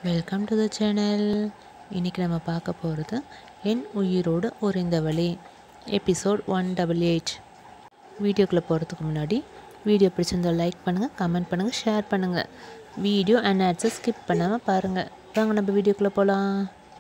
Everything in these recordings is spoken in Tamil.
வெல்கம் டு த சேனல் இன்றைக்கி நம்ம பார்க்க போகிறது என் உயிரோடு உறைந்த வழி எபிசோட் ஒன் டபுள் எயிட் வீடியோக்குள்ளே போகிறதுக்கு முன்னாடி வீடியோ பிடிச்சிருந்தா லைக் பண்ணுங்கள் கமெண்ட் பண்ணுங்கள் ஷேர் பண்ணுங்கள் வீடியோ அண்ட் ஆட்ஸை ஸ்கிப் பண்ணாமல் பாருங்கள் வாங்க நம்ம வீடியோக்குள்ளே போகலாம்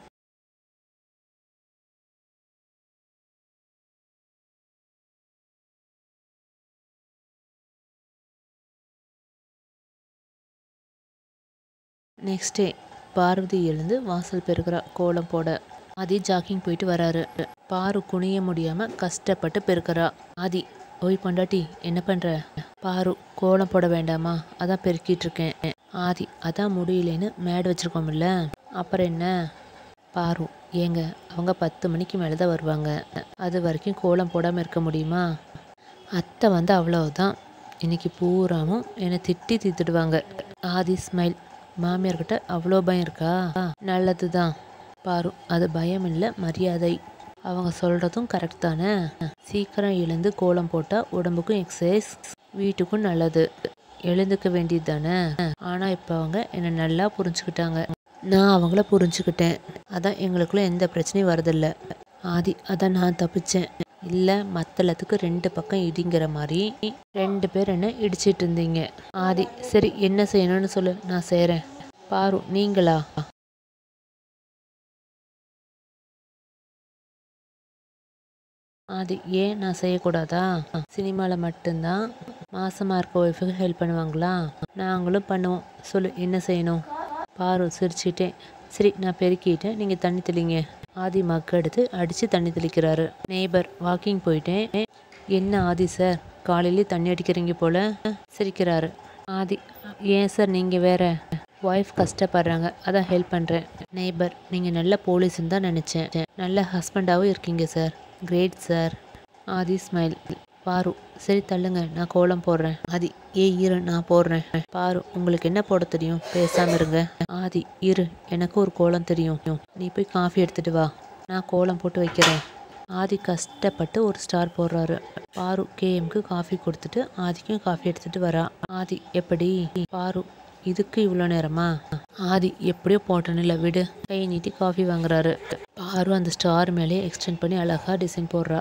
நெக்ஸ்ட் டே பார்வதி எழுந்து வாசல் பெருக்கிறா கோலம் போட ஆதி ஜாக்கிங் போயிட்டு வராரு பாரு குனிய முடியாம கஷ்டப்பட்டு பெருக்கிறா ஆதி ஓய் பொண்டாட்டி என்ன பண்ற பாரு கோலம் போட வேண்டாமா அதான் பெருக்கிட்டு இருக்கேன் ஆதி அதான் முடியலன்னு மேடு வச்சிருக்கோம்ல அப்புறம் என்ன பாரு ஏங்க அவங்க பத்து மணிக்கு மேலே தான் வருவாங்க அது வரைக்கும் கோலம் போடாமல் இருக்க முடியுமா அத்தை வந்து அவ்வளவுதான் இன்னைக்கு பூராமும் என்னை திட்டி தீத்துடுவாங்க ஆதி ஸ்மைல் மாமியார்கிட்ட அவ்வளோ பயம் இருக்கா நல்லது தான் பாரு அது பயம் இல்லை மரியாதை அவங்க சொல்கிறதும் கரெக்ட் தானே சீக்கிரம் எழுந்து கோலம் போட்டால் உடம்புக்கும் எக்ஸசைஸ் வீட்டுக்கும் நல்லது எழுந்துக்க வேண்டியது தானே ஆனால் இப்போ அவங்க என்னை நல்லா புரிஞ்சுக்கிட்டாங்க நான் அவங்கள புரிஞ்சுக்கிட்டேன் அதான் எங்களுக்குள்ள எந்த பிரச்சனையும் வரதில்ல ஆதி அதான் நான் தப்பிச்சேன் இல்லை மத்தளத்துக்கு ரெண்டு பக்கம் இடிங்கிற மாதிரி ரெண்டு பேர் என்ன இடிச்சிட்டு இருந்தீங்க ஆதி சரி என்ன செய்யணும்னு சொல்லு நான் செய்கிறேன் பாரு நீங்களா ஆதி ஏன் நான் செய்யக்கூடாதா சினிமாவில் மட்டும்தான் மாசமாக இருக்க ஒய்ஃபுக்கு ஹெல்ப் பண்ணுவாங்களா நாங்களும் பண்ணுவோம் சொல்லு என்ன செய்யணும் பாரு சிரிச்சிட்டேன் சரி நான் பெருக்கிட்டேன் நீங்கள் தண்ணி தெளிங்க ஆதி மக்கு எடுத்து அடித்து தண்ணி தெளிக்கிறாரு நெய்பர் வாக்கிங் போயிட்டேன் என்ன ஆதி சார் காலையிலே தண்ணி அடிக்கிறீங்க போல சிரிக்கிறாரு ஆதி ஏன் சார் நீங்கள் வேற ஒய்ஃப் கஷ்டப்படுறாங்க அதான் ஹெல்ப் பண்ணுறேன் நெய்பர் நீங்கள் நல்ல போலீஸ்ன்னு தான் நினச்சேன் நல்ல ஹஸ்பண்டாகவும் இருக்கீங்க sir great sir Aadhi smile பாரு சரி தள்ளுங்க நான் கோலம் போடுறேன் ஆதி ஏ இரு நான் போடுறேன் பாரு உங்களுக்கு என்ன போட தெரியும் பேசாம இருங்க ஆதி இரு எனக்கு ஒரு கோலம் தெரியும் நீ போய் காஃபி எடுத்துட்டு வா நான் கோலம் போட்டு வைக்கிறேன் ஆதி கஷ்டப்பட்டு ஒரு ஸ்டார் போடுறாரு பாரு கேஎம்க்கு காஃபி கொடுத்துட்டு ஆதிக்கும் காஃபி எடுத்துட்டு வரா ஆதி எப்படி பாரு இதுக்கு இவ்வளோ நேரமா ஆதி எப்படியோ போட்டேன்னு இல்லை விடு கை நீட்டி காஃபி வாங்குறாரு பாரு அந்த ஸ்டார் மேலே எக்ஸ்டெண்ட் பண்ணி அழகா டிசைன் போடுறா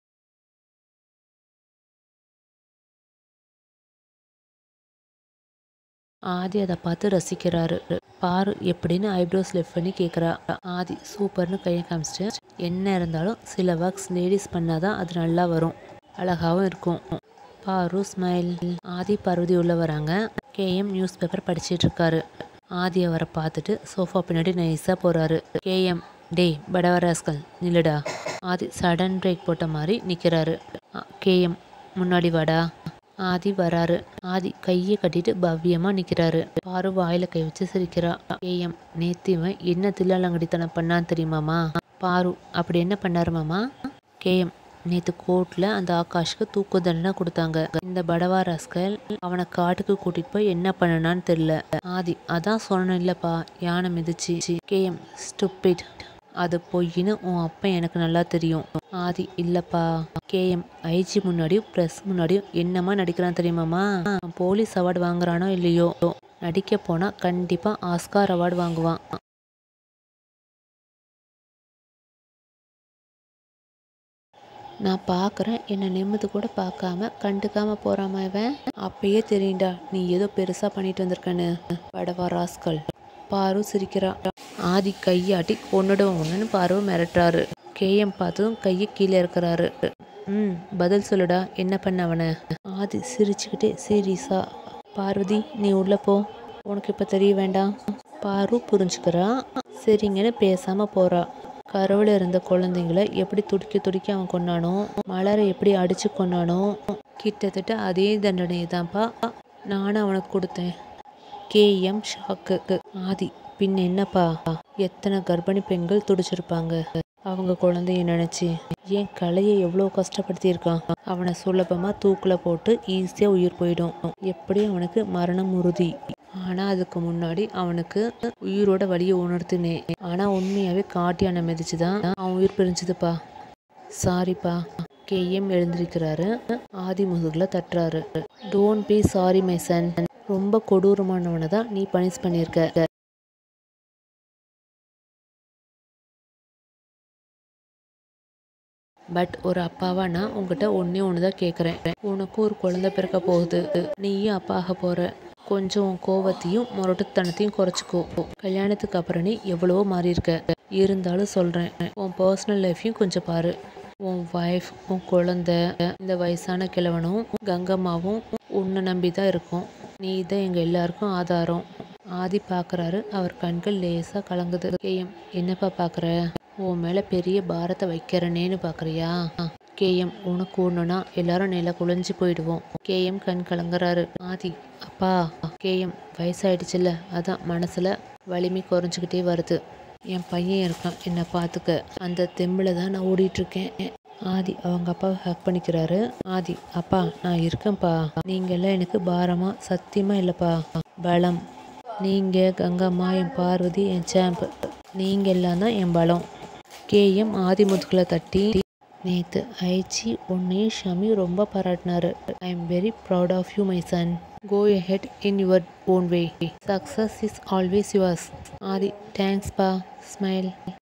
ஆதி அதை பார்த்து ரசிக்கிறாரு பாரு எப்படின்னு ஐப்ரோஸ் லெஃப்ட் பண்ணி கேட்குறா ஆதி சூப்பர்னு கையை காமிச்சிட்டு என்ன இருந்தாலும் சில ஒர்க்ஸ் லேடிஸ் பண்ணாதான் அது நல்லா வரும் அழகாவும் இருக்கும் பாரு ஸ்மைல் ஆதி பார்வதி உள்ள வராங்க கேஎம் நியூஸ் பேப்பர் படிச்சிட்டு இருக்காரு ஆதி அவரை பார்த்துட்டு சோஃபா பின்னாடி நைஸாக போறாரு கேஎம் டேய் படவராஸ்கல் நில்லுடா ஆதி சடன் பிரேக் போட்ட மாதிரி நிற்கிறாரு கேஎம் முன்னாடி வாடா ஆதி வராரு ஆதி கையை கட்டிட்டு பவ்யமா நிக்கிறாரு பாரு வாயில கை வச்சு சிரிக்கிறா ஏஎம் நேத்து இவன் என்ன தில்லாலங்கடித்தனம் பண்ணான்னு தெரியுமாமா பாரு அப்படி என்ன பண்ணாரு மாமா கேஎம் நேத்து கோர்ட்ல அந்த ஆகாஷ்க்கு தூக்கு தண்டனை கொடுத்தாங்க இந்த படவா ராஸ்கல் அவனை காட்டுக்கு கூட்டிட்டு போய் என்ன பண்ணனான்னு தெரியல ஆதி அதான் சொன்னேன் இல்லப்பா யானை மிதிச்சு கேஎம் ஸ்டூபிட் அது பொய்ன்னு உன் அப்பன் எனக்கு நல்லா தெரியும் ஆதி இல்லப்பா கேஎம் ஐஜி முன்னாடியும் ப்ரெஸ் முன்னாடியும் என்னமா நடிக்கிறான் தெரியுமாமா போலீஸ் அவார்டு வாங்குறானோ இல்லையோ நடிக்க போனா கண்டிப்பா ஆஸ்கார் அவார்டு வாங்குவான் நான் பார்க்குறேன் என்னை நிம்மதி கூட பார்க்காம கண்டுக்காம போறாம இவன் அப்பயே தெரியும்டா நீ ஏதோ பெருசா பண்ணிட்டு வந்திருக்கன்னு படவா ராஸ்கல் பாரு சிரிக்கிறா ஆதி கையாட்டி கொன்னுடுவோங்கன்னு பாரு மிரட்டுறாரு கேஎம் பார்த்ததும் கையை கீழே இருக்கிறாரு ம் பதில் சொல்லுடா என்ன பண்ண அவனை ஆதி சிரிச்சுக்கிட்டே சீரியஸா பார்வதி நீ உள்ள போ உனக்கு இப்போ தெரிய வேண்டாம் பாரு புரிஞ்சுக்கிறா சரிங்கன்னு பேசாம போறா கருவில் இருந்த குழந்தைங்கள எப்படி துடிக்க துடிக்க அவன் கொண்டானோ மலரை எப்படி அடிச்சு கொண்டானோ கிட்டத்தட்ட அதே தண்டனையை தான்ப்பா நானும் அவனுக்கு கொடுத்தேன் கேஎம் ஷாக்கு ஆதி பின் என்னப்பா எத்தனை கர்ப்பிணி பெண்கள் துடிச்சிருப்பாங்க அவங்க குழந்தைய நினைச்சு ஏன் கலையை எவ்வளோ கஷ்டப்படுத்தியிருக்கான் அவனை சுலபமா தூக்குல போட்டு ஈஸியா உயிர் போயிடும் எப்படி அவனுக்கு மரணம் உறுதி ஆனா அதுக்கு முன்னாடி அவனுக்கு உயிரோட வழியை உணர்த்தினேன் ஆனா உண்மையாவே காட்டியான மிதிச்சுதான் அவன் உயிர் பிரிஞ்சுதுப்பா சாரிப்பா கேஎம் எழுந்திருக்கிறாரு ஆதி முதுகுல தட்டுறாரு don't be sorry my son ரொம்ப கொடூரமானவனை தான் நீ பனிஷ் பண்ணியிருக்க பட் ஒரு அப்பாவா நான் உங்ககிட்ட ஒன்றே ஒன்று தான் கேட்குறேன் உனக்கும் ஒரு குழந்தை பிறக்க போகுது நீயும் அப்பா ஆக போகிற கொஞ்சம் உன் கோவத்தையும் முரட்டுத்தனத்தையும் குறைச்சிக்கோ கல்யாணத்துக்கு அப்புறம் நீ எவ்வளவோ மாறி இருக்க இருந்தாலும் சொல்கிறேன் உன் பர்சனல் லைஃப்பையும் கொஞ்சம் பாரு உன் ஒய்ஃப் உன் குழந்தை இந்த வயசான கிழவனும் கங்கம்மாவும் உன்னை நம்பி தான் இருக்கும் நீ தான் எங்கள் எல்லாருக்கும் ஆதாரம் ஆதி பார்க்குறாரு அவர் கண்கள் லேசாக கலங்குது கேஎம் என்னப்பா பார்க்குற உன் மேலே பெரிய பாரத்தை வைக்கிறனேன்னு பார்க்குறியா கேஎம் உனக்கு ஒன்றுனா எல்லாரும் நில குழஞ்சி போயிடுவோம் கேஎம் கண் கலங்குறாரு ஆதி அப்பா கேஎம் வயசாயிடுச்சுல்ல அதான் மனசில் வலிமை குறைஞ்சிக்கிட்டே வருது என் பையன் இருக்கான் என்னை பார்த்துக்க அந்த தெம்பில் தான் நான் ஓடிட்டுருக்கேன் ஆதி அவங்க அப்பாவை ஹக் பண்ணிக்கிறாரு ஆதி அப்பா நான் இருக்கேன்ப்பா நீங்கள்லாம் எனக்கு பாரமாக சத்தியமாக இல்லைப்பா பலம் நீங்கள் கங்கம்மா என் பார்வதி என் சாம்ப் நீங்கள் எல்லாம் தான் என் பலம் கேஎம் ஆதி முதுகில் தட்டி நேற்று ஐச்சி உன்னையும் ஷமி ரொம்ப பாராட்டினாரு I am very proud of you my son go ahead in your own way success is always yours Aadhi thanks பா ஸ்மைல்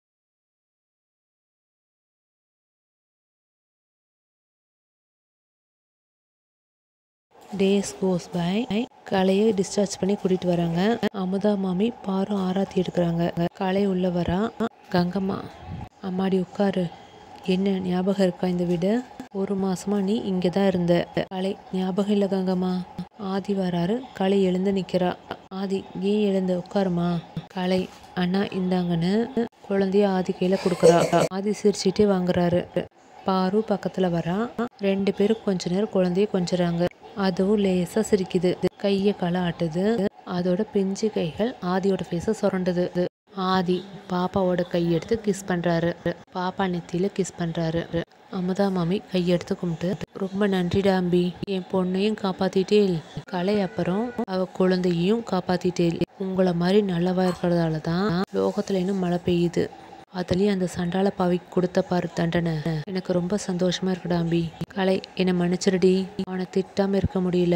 டேஸ் கோஸ் பை கலையை டிஸ்சார்ஜ் பண்ணி கூட்டிட்டு வராங்க அமுதா மாமி பாரு ஆராத்தி எடுக்கிறாங்க கலை உள்ள வரா கங்கம்மா அம்மாடி உட்காரு என்ன ஞாபகம் இருக்கா இந்த வீடு ஒரு மாசமா நீ இங்கே தான் இருந்த கலை ஞாபகம் இல்லை கங்கம்மா ஆதி வராரு கலை எழுந்து நிற்கிறா ஆதி ஏன் எழுந்து உட்காருமா கலை அண்ணா இந்தாங்கன்னு குழந்தைய ஆதி கையில கொடுக்குறா ஆதி சிரிச்சிட்டே வாங்குறாரு பாரு பக்கத்துல வரா ரெண்டு பேரும் கொஞ்ச நேரம் குழந்தைய கொஞ்சறாங்க அதுவும் லேசா சிரிக்குது கைய களை ஆட்டுது அதோட பிஞ்சு கைகள் ஆதியோட ஃபேஸ சுரண்டுது ஆதி பாப்பாவோட கையெடுத்து கிஸ் பண்றாரு பாப்பா நெத்தியில கிஸ் பண்றாரு அமுதா மாமி கையெடுத்து கும்பிட்டு ரொம்ப நன்றிடா அம்பி என் பொண்ணையும் காப்பாத்திட்டேல் கலை அப்புறம் அவ குழந்தையையும் காப்பாத்திட்டேல் உங்களை மாதிரி நல்லவா இருக்கிறதால தான் லோகத்துல இன்னும் மழை பெய்யுது அதுலயும் அந்த சண்டால பாவிக்கு கொடுத்த பாரு தண்டனை எனக்கு ரொம்ப சந்தோஷமா இருக்குடா அம்பி கலை என்னை மன்னிச்சிருடி அவனை திட்டாம இருக்க முடியல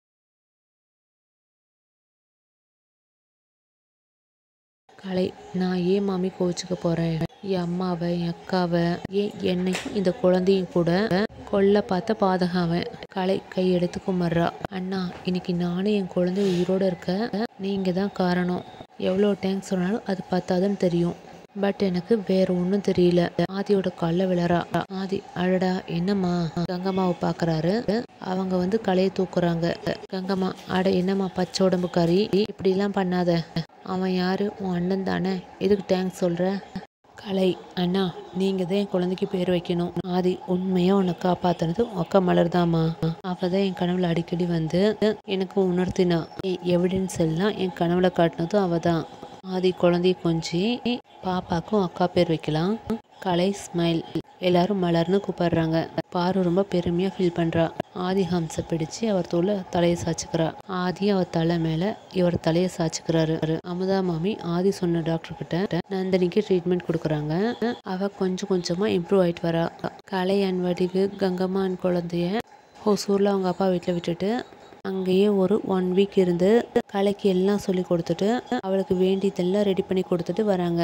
கலை நான் ஏன் மாமி கோச்சுக்க போறேன் என் அம்மாவை என் அக்காவை ஏன் என்னையும் இந்த குழந்தையும் கூட கொல்ல பார்த்த பாதகாவன் கலை கையெடுத்து குமர்றா அண்ணா இன்னைக்கு நானும் என் குழந்தை உயிரோட இருக்க நீங்க தான் காரணம் எவ்வளோ டேங்க்ஸ் சொன்னாலும் அது பத்தாதுன்னு தெரியும் பட் எனக்கு வேற ஒன்றும் தெரியல ஆதியோட கால்ல விழறா ஆதி அழடா என்னம்மா கங்கம்மாவை பார்க்கறாரு அவங்க வந்து கலையை தூக்குறாங்க கங்கம்மா அட என்னம்மா பச்சை உடம்புக்காரி இப்படிலாம் பண்ணாத அவன் யாரு உன் அண்ணன் தானே எதுக்கு டேங்க்ஸ் சொல்ற கலை அண்ணா நீங்க தான் என் குழந்தைக்கு பேர் வைக்கணும் ஆதி உண்மையா உன்னை காப்பாத்துனது உன் அக்கா மலர்தாம்மா அவதான் என் கனவுல அடிக்கடி வந்து எனக்கு உணர்த்தினா எவிடன்ஸ் எல்லாம் என் கனவுல காட்டினதும் அவதான் ஆதி குழந்தைய கொஞ்சி பாப்பாக்கும் அக்கா பேர் வைக்கலாம் கலை ஸ்மைல் எல்லாரும் மலர்னு கூப்பிடுறாங்க பாரு ரொம்ப பெருமையா ஃபீல் பண்றா ஆதி ஹம்ச பிடிச்சு அவர் தோல தலையை சாச்சுக்கிறா ஆதி அவர் தலை மேல இவர் தலையை சாச்சுக்கிறாரு அமுதா மாமி ஆதி சொன்ன டாக்டர் கிட்ட நந்தினிக்கு ட்ரீட்மெண்ட் கொடுக்குறாங்க அவ கொஞ்சம் கொஞ்சமா இம்ப்ரூவ் ஆயிட்டு வரா கலை அன் வடிவு கங்கம்மா அன் குழந்தைய ஹொசூர்ல அவங்க அப்பா வீட்டில் விட்டுட்டு அங்கேயே ஒரு ஒன் வீக் இருந்து கலைக்கு எல்லாம் சொல்லி கொடுத்துட்டு அவளுக்கு வேண்டியதெல்லாம் ரெடி பண்ணி கொடுத்துட்டு வராங்க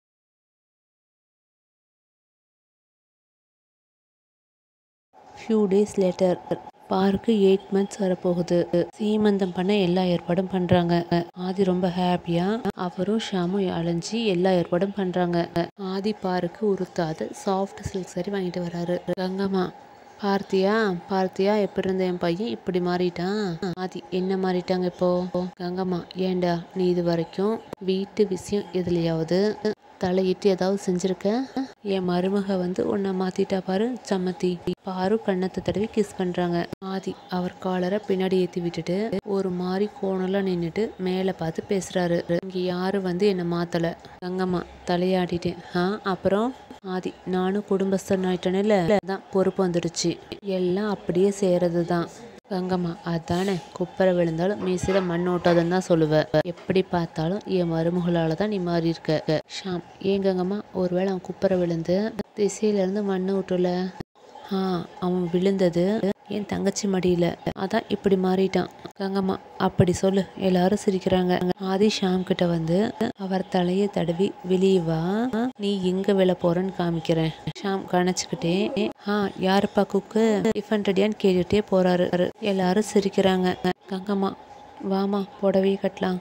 ஃபியூ டேஸ் லேட்டர் பாருக்கு எயிட் மந்த்ஸ் வரப்போகுது சீமந்தம் பண்ண எல்லா ஏற்பாடும் பண்றாங்க ஆதி ரொம்ப ஹாப்பியா அவரும் ஷாமும் அலைஞ்சி எல்லா ஏற்பாடும் பண்றாங்க ஆதி பாருக்கு உருத்தாத சாஃப்ட் சில்க் சரி வாங்கிட்டு வராரு கங்கம்மா பார்த்தியா பார்த்தியா எப்படி இருந்த என் பையன் இப்படி மாறிட்டான் ஆதி என்ன மாறிட்டாங்க இப்போ கங்கம்மா ஏண்டா நீ இது வரைக்கும் வீட்டு விஷயம் எதுலையாவது தலையிட்டு ஏதாவது செஞ்சிருக்க என் மருமக வந்து உன்னை மாத்திட்டா பாரு சம்மத்தி பாரு கண்ணத்தை தடவி கிஸ் பண்றாங்க ஆதி அவர் காலரை பின்னாடி ஏத்தி விட்டுட்டு ஒரு மாதிரி கோணலா நின்னுட்டு மேல பார்த்து பேசுறாரு இங்க யாரும் வந்து என்னை மாத்தல கங்கம்மா தலையாடிட்டேன் ஆ அப்புறம் ஆதி நானும் குடும்பஸ்தன் ஆயிட்டேன்ல அதான் பொறுப்பு வந்துடுச்சு எல்லாம் அப்படியே செய்யறது தான் கங்கம்மா அதானே குப்பரை விழுந்தாலும் மீசில மண் ஓட்டாதுன்னு தான் சொல்லுவ எப்படி பார்த்தாலும் என் மருமகளால தான் நீ மாறி இருக்க ஷாம் ஏன் கங்கம்மா ஒருவேளை அவன் குப்பரை விழுந்து திசையில இருந்து மண்ணு விட்டுல ஆ அவன் விழுந்தது என் தங்கச்சி மடியில அதான் இப்படி மாறிட்டான் கங்கம்மா அப்படி சொல்லு எல்லாரும் சிரிக்கிறாங்க ஆதி ஷாம் கிட்ட வந்து அவர் தலையை தடவி வெளியே வா நீ எங்க விழ போறன்னு காமிக்கிறேன் ஷாம் கணச்சுக்கிட்டே ஆ யாருப்பா குக்கு டிஃபன் ரெடியான்னு கேட்டுட்டே போறாரு எல்லாரும் சிரிக்கிறாங்க கங்கம்மா வாமா புடவையை கட்டலாம்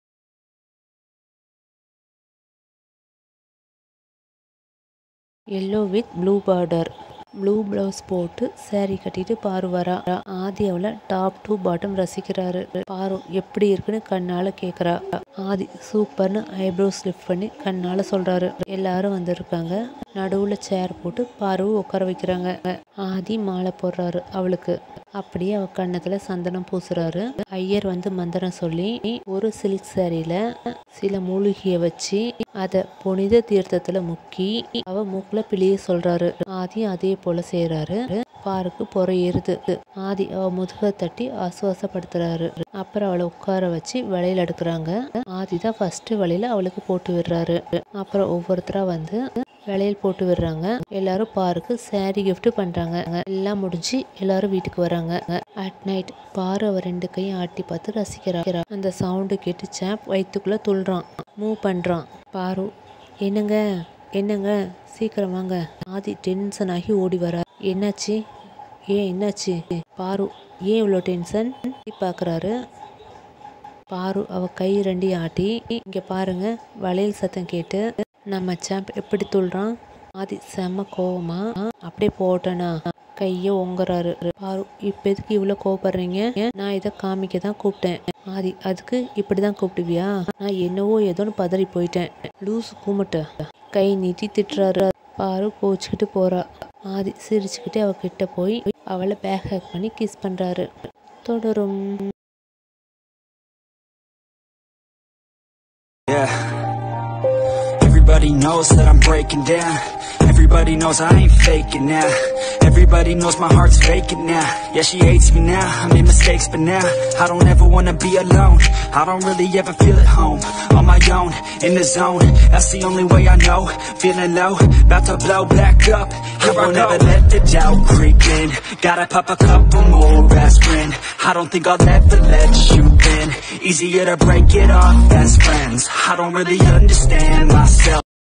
yellow with blue border blue blouse போட்டு saree கட்டிட்டு பாரு வரா ஆதி அவளை டாப் டு பாட்டம் ரசிக்கிறாரு பாரு எப்படி இருக்குன்னு கண்ணால கேக்குறா ஆதி சூப்பர்னு ஐப்ரோஸ் லிஃப்ட் பண்ணி கண்ணால சொல்றாரு எல்லாரும் வந்திருக்காங்க நடுவுல சேர் போட்டு பாருவை உட்கார வைக்கிறாங்க ஆதி மாலை போடுறாரு அவளுக்கு அப்படியே அவ கண்ணத்துல சந்தனம் பூசுறாரு ஐயர் வந்து மந்திரம் சொல்லி ஒரு சில்க் சாரியில சில மூலிகைய வச்சு அத புனித தீர்த்தத்துல முக்கி அவ மூக்குல பிழிய சொல்றாரு ஆதி அதே போல செய்யறாரு பாருக்கு பொற ஏறுது ஆதி அவ முதுக தட்டி ஆசுவாசப்படுத்துறாரு அப்புறம் அவளை உட்கார வச்சு வளையல் எடுக்கிறாங்க ஆதி தான் ஃபர்ஸ்ட் வளையல அவளுக்கு போட்டு விடுறாரு அப்புறம் ஒவ்வொருத்தரா வந்து வளையல் போட்டு விடுறாங்க எல்லாரும் பாருக்கு saree gift பண்றாங்க எல்லாம் முடிஞ்சு எல்லாரும் வீட்டுக்கு வராங்க அட் நைட் பாரு அவ ரெண்டு கையும் ஆட்டி பார்த்து ரசிக்கிறா அந்த சவுண்டு கேட்டு சாப் வயிற்றுக்குள்ள துள்ளுறான் மூவ் பண்றான் பாரு என்னங்க என்னங்க சீக்கிரம் வாங்க ஆதி டென்ஷன் ஆகி ஓடி வரா என்னாச்சு ஏன் என்னாச்சு பாரு ஏன் இவ்வளோ டென்ஷன் பார்க்குறாரு பாரு அவ கை ரெண்டையும் ஆட்டி இங்க பாருங்க வளையல் சத்தம் கேட்டு நம்ம சாம்ப் எப்படி துள்றான் ஆதி செம்ம கோவமா அப்படியே போட்டனா கைய ஒங்குறாரு பாரு இப்ப எதுக்கு இவ்வளவு கோவப்படுறீங்க நான் இதை காமிக்க தான் கூப்பிட்டேன் ஆதி அதுக்கு இப்படிதான் கூப்பிடுவியா நான் என்னவோ ஏதோன்னு பதறி போயிட்டேன் லூஸ் கூமட்ட கை நீட்டி திட்டுறாரு பாரு கோச்சுக்கிட்டு போறா ஆதி சிரிச்சுக்கிட்டே அவ கிட்ட போய் அவளை பேக் ஹேக் பண்ணி கிஸ் பண்றாரு தொடரும் Yeah. Everybody knows that I'm breaking down. Everybody knows I ain't faking now. Everybody knows my heart's faking now. Yeah, she hates me now. I made mistakes, but now I don't ever wanna be alone. I don't really ever feel at home. On my own, in the zone. That's the only way I know. Feeling low, about to blow back up. Here I won't ever let the doubt creep in. Gotta pop a couple more aspirin. I don't think I'll ever let you in. Easier to break it off best friends. I don't really understand myself.